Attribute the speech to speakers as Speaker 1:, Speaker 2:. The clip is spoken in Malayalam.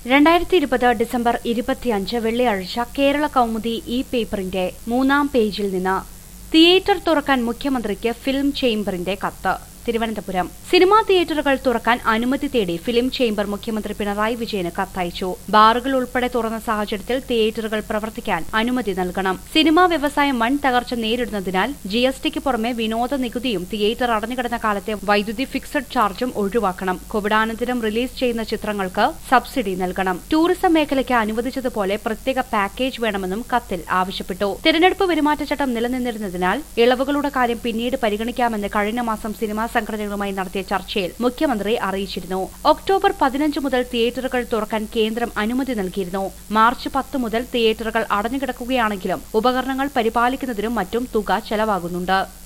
Speaker 1: രണ്ടായിരത്തി ഇരുപത് ഡിസംബർ ഇരുപത്തിയഞ്ച് വെള്ളിയാഴ്ച കേരള കൗമുദി ഈ പേപ്പറിന്റെ മൂന്നാം പേജിൽ നിന്ന് തിയേറ്റർ തുറക്കാൻ മുഖ്യമന്ത്രിക്ക് ഫിലിം ചേംബറിന്റെ കത്ത് തിരുവനന്തപുരം സിനിമാ തിയേറ്ററുകൾ തുറക്കാൻ അനുമതി തേടി ഫിലിം ചേംബർ മുഖ്യമന്ത്രി പിണറായി വിജയന് കത്തയച്ചു ബാറുകൾ ഉൾപ്പെടെ തുറന്ന സാഹചര്യത്തിൽ തിയേറ്ററുകൾ പ്രവർത്തിക്കാൻ അനുമതി നൽകണം സിനിമാ വ്യവസായം വൻ തകർച്ച നേരിടുന്നതിനാൽ ജി എസ് ടിക്ക് പുറമെ വിനോദ നികുതിയും തിയേറ്റർ അടഞ്ഞുകിടന്ന കാലത്തെ വൈദ്യുതി ഫിക്സഡ് ചാർജും ഒഴിവാക്കണം കോവിഡാനന്തരം റിലീസ് ചെയ്യുന്ന ചിത്രങ്ങൾക്ക് സബ്സിഡി നൽകണം ടൂറിസം മേഖലയ്ക്ക് അനുവദിച്ചതുപോലെ പ്രത്യേക പാക്കേജ് വേണമെന്നും കത്തിൽ ആവശ്യപ്പെട്ടു തിരഞ്ഞെടുപ്പ് പെരുമാറ്റച്ചട്ടം നിലനിന്നിരുന്നതിനാൽ ഇളവുകളുടെ കാര്യം പിന്നീട് പരിഗണിക്കാമെന്ന് കഴിഞ്ഞ മാസം സിനിമാ സംഘടനകളുമായി നടത്തിയ ചർച്ചയിൽ മുഖ്യമന്ത്രി അറിയിച്ചിരുന്നു ഒക്ടോബർ പതിനഞ്ച് മുതൽ തിയേറ്ററുകൾ തുറക്കാൻ കേന്ദ്രം അനുമതി നൽകിയിരുന്നു മാർച്ച് പത്ത് മുതൽ തിയേറ്ററുകൾ അടഞ്ഞുകിടക്കുകയാണെങ്കിലും ഉപകരണങ്ങൾ പരിപാലിക്കുന്നതിനും മറ്റും തുക ചെലവാകുന്നുണ്ട്